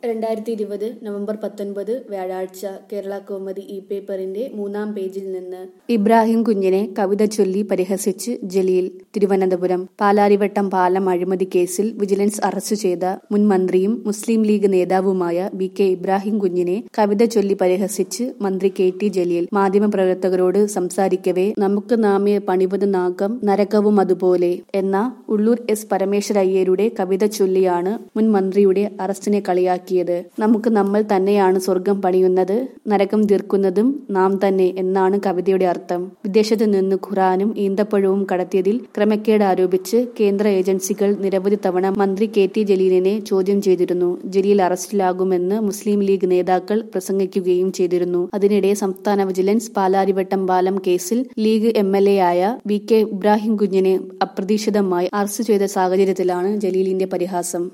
രണ്ടായിരത്തി ഇരുപത് നവംബർ പത്തൊൻപത് വ്യാഴാഴ്ച കേരള കോമതി ഇ പേപ്പറിന്റെ മൂന്നാം പേജിൽ നിന്ന് ഇബ്രാഹിം കുഞ്ഞിനെ കവിത ചൊല്ലി പരിഹസിച്ച് ജലീൽ തിരുവനന്തപുരം പാലാരിവട്ടം പാലം അഴിമതി കേസിൽ വിജിലൻസ് അറസ്റ്റ് ചെയ്ത മുൻ മന്ത്രിയും മുസ്ലിം ലീഗ് നേതാവുമായ ബി കെ ഇബ്രാഹിം കുഞ്ഞിനെ കവിത ചൊല്ലി പരിഹസിച്ച് മന്ത്രി കെ ടി ജലീൽ മാധ്യമപ്രവർത്തകരോട് സംസാരിക്കവേ നമുക്ക് നാമേ പണിപത് നാഗം നരകവും അതുപോലെ എന്ന ഉള്ളൂർ എസ് പരമേശ്വരയ്യരുടെ കവിത ചൊല്ലിയാണ് മുൻ മന്ത്രിയുടെ അറസ്റ്റിനെ കളിയാക്കിയത് നമുക്ക് നമ്മൾ തന്നെയാണ് സ്വർഗം പണിയുന്നത് നരകം തീർക്കുന്നതും നാം തന്നെ എന്നാണ് കവിതയുടെ അർത്ഥം വിദേശത്ത് നിന്ന് ഖുറാനും ഈന്തപ്പഴവും കടത്തിയതിൽ ക്രമക്കേട് ആരോപിച്ച് കേന്ദ്ര ഏജൻസികൾ നിരവധി തവണ മന്ത്രി കെ ടി ജലീലിനെ ചോദ്യം ചെയ്തിരുന്നു ജലീൽ അറസ്റ്റിലാകുമെന്ന് മുസ്ലിം ലീഗ് നേതാക്കൾ പ്രസംഗിക്കുകയും ചെയ്തിരുന്നു അതിനിടെ സംസ്ഥാന വിജിലൻസ് പാലാരിവട്ടം പാലം കേസിൽ ലീഗ് എം എൽ എ ആയ വി കെ ഇബ്രാഹിം കുഞ്ഞിനെ അപ്രതീക്ഷിതമായി അറസ്റ്റ് ചെയ്ത സാഹചര്യത്തിലാണ് ജലീലിന്റെ പരിഹാസം